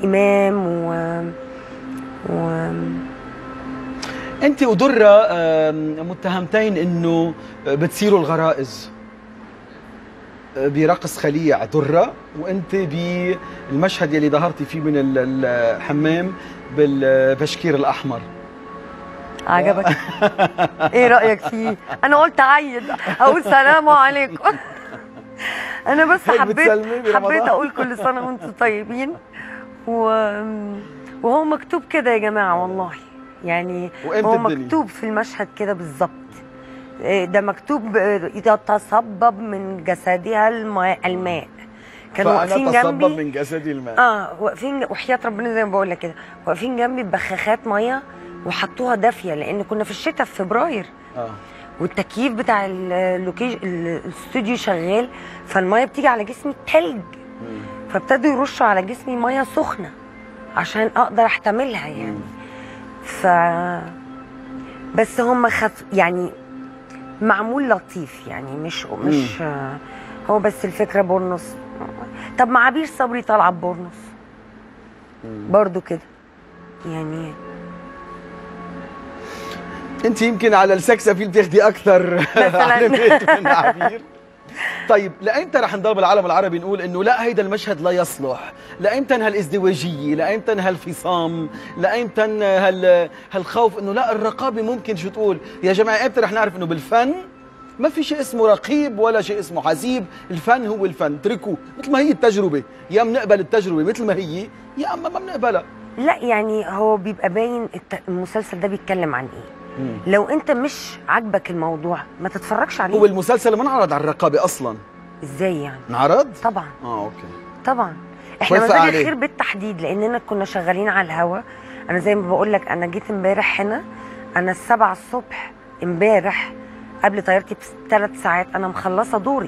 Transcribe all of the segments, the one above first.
الامام و, و... انت ودره آم، متهمتين انه بتثيروا الغرائز آه، برقص خليع دره وانت بالمشهد يلي ظهرتي فيه من ال- الحمام بالبشكير الاحمر عجبك ايه رايك فيه انا قلت عيد اقول سلام عليكم انا بس هيك حبيت بتسلمي برمضان؟ حبيت اقول كل سنه وانتم طيبين و... وهو مكتوب كده يا جماعه والله يعني وقيمة هو الدنيا. مكتوب في المشهد كده بالظبط إيه ده مكتوب آه، اذا تصبب من جسدها الماء الماء كانوا واقفين فانا تصبب جنبي من جسدي الماء اه واقفين وحياه ربنا زي ما بقول لك كده واقفين جنبي ببخاخات ميه وحطوها دافيه لان كنا في الشتاء في فبراير اه والتكييف بتاع اللوكيج الاستوديو شغال فالميه بتيجي على جسمي تلج مم. فابتدوا يرشوا على جسمي ميه سخنه عشان اقدر احتملها يعني ف بس هم خف يعني معمول لطيف يعني مش مش آه، هو بس الفكره بورنوس طب مع عبير صبري طالعه بورنوس برضو كده يعني انت يمكن على السكس ابيل بتاخدي اكثر مثلاً. علامات من عبير طيب لايمتى رح نضل بالعالم العربي نقول انه لا هيدا المشهد لا يصلح لايمتى هالازدواجيه لايمتى هالفصام لايمتى هال هالخوف انه لا الرقابه ممكن شو تقول يا جماعه ايمتى رح نعرف انه بالفن ما في شيء اسمه رقيب ولا شيء اسمه حسيب الفن هو الفن اتركوه مثل ما هي التجربه يا بنقبل التجربه مثل ما هي يا اما ما بنقبلها لا يعني هو بيبقى باين الت- المسلسل ده بيتكلم عن ايه مم. لو انت مش عاجبك الموضوع ما تتفرجش عليه هو المسلسل ما انعرض على الرقابه اصلا ازاي يعني انعرض طبعا اه اوكي طبعا احنا وافق مزاج عليه. الخير بالتحديد لاننا كنا شغالين على الهوا انا زي ما بقول لك انا جيت امبارح هنا انا السبعة الصبح امبارح قبل طيارتي بثلاث ساعات انا مخلصه دوري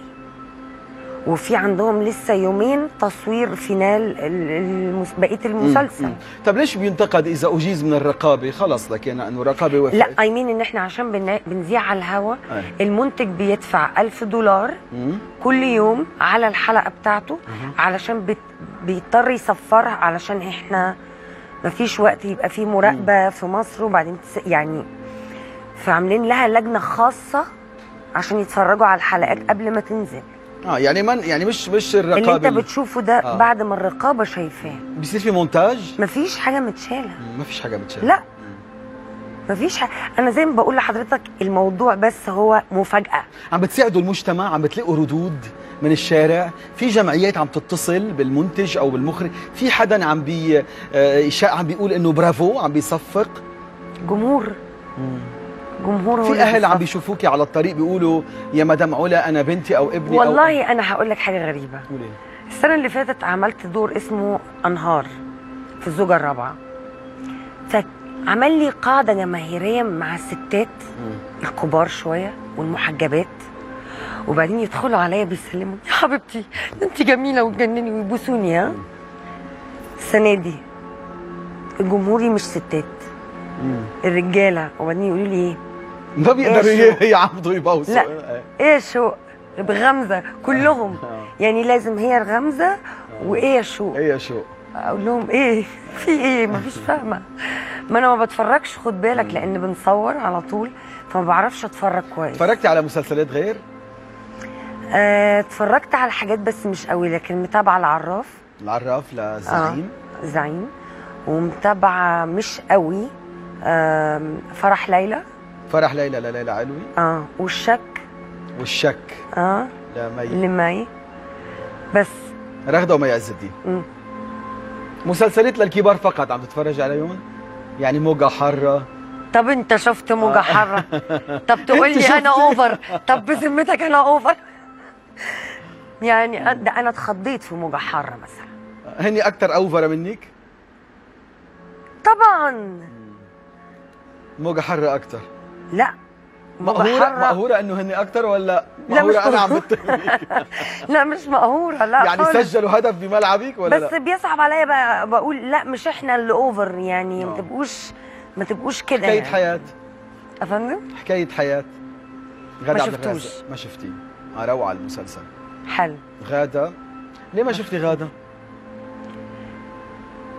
وفي عندهم لسه يومين تصوير فينال ال- المس... بقيه المسلسل مم. طب ليش بينتقد اذا اجيز من الرقابه خلص لك يعني انه الرقابه وافقت لا اي مين ان احنا عشان بن... بنذيع على الهوا أي. المنتج بيدفع ألف دولار مم. كل يوم على الحلقه بتاعته علشان بت... بيضطر يصفرها علشان احنا مفيش وقت يبقى فيه مراقبه في مصر وبعدين تس... يعني فعاملين لها لجنه خاصه عشان يتفرجوا على الحلقات قبل ما تنزل اه يعني من يعني مش مش اللي انت الرقابه بتشوفه ده آه. بعد ما الرقابه شايفاه بيصير في مونتاج مفيش حاجه متشاله مم، ما فيش حاجه بتشال لا مفيش حاجة. انا زي ما بقول لحضرتك الموضوع بس هو مفاجاه عم بتساعدوا المجتمع عم بتلاقوا ردود من الشارع في جمعيات عم تتصل بالمنتج او بالمخرج في حدا عم بي آه، شا- عم بيقول انه برافو عم بيصفق جمهور جمهور هو في اللي اهل عم بيصفق. بيشوفوكي على الطريق بيقولوا يا مدام علا انا بنتي او ابني أو والله انا هقول لك حاجه غريبه قولي. السنه اللي فاتت عملت دور اسمه انهار في الزوجه الرابعه فعمل لي قاعده جماهيريه مع الستات مم. الكبار شويه والمحجبات وبعدين يدخلوا عليا بيسلموا يا حبيبتي ده انت جميله وتجنني ويبوسوني ها السنه دي جمهوري مش ستات مم. الرجاله وبعدين يقولوا لي ايه ما بيقدروا إيه شو؟ ي- يعبطوا يبوسوا لا. إيه. ايه شو بغمزه كلهم آه. يعني لازم هي الغمزه وايه شو ايه يا شو اقول لهم ايه في ايه مفيش فاهمه ما انا ما بتفرجش خد بالك لان بنصور على طول فما بعرفش اتفرج كويس اتفرجتي على مسلسلات غير آه، اتفرجت على حاجات بس مش قوي لكن متابعه العراف العراف لزعيم آه زعيم ومتابعه مش قوي آم، فرح ليلى فرح ليلى لليلى علوي اه والشك والشك اه لمي لمي بس رغده ومي عز الدين مم. مسلسلات للكبار فقط عم تتفرج عليهم يعني موجة حارة طب انت شفت موجة حرة طب تقول انت لي شفت؟ انا اوفر طب بذمتك انا اوفر يعني ده انا اتخضيت في موجة حرة مثلا هني أكثر أوفر منك طبعا موجة حارة أكثر لا موجة مقهورة حرة مقهورة إنه هني أكثر ولا لا، مش مقهورة أنا عم مقهورة. بتهمك لا مش مقهورة لا يعني خالص. سجلوا هدف بملعبك ولا بس لا؟ بيصعب عليا بقى بقول لا مش احنا اللي اوفر يعني ما آه. تبقوش ما تبقوش كده حكاية يعني. حياة افندم حكاية حياة غادة عبد شفتوش. الرازق ما شفتيه آه، روعة المسلسل حلو غادة ليه ما شفتي غادة؟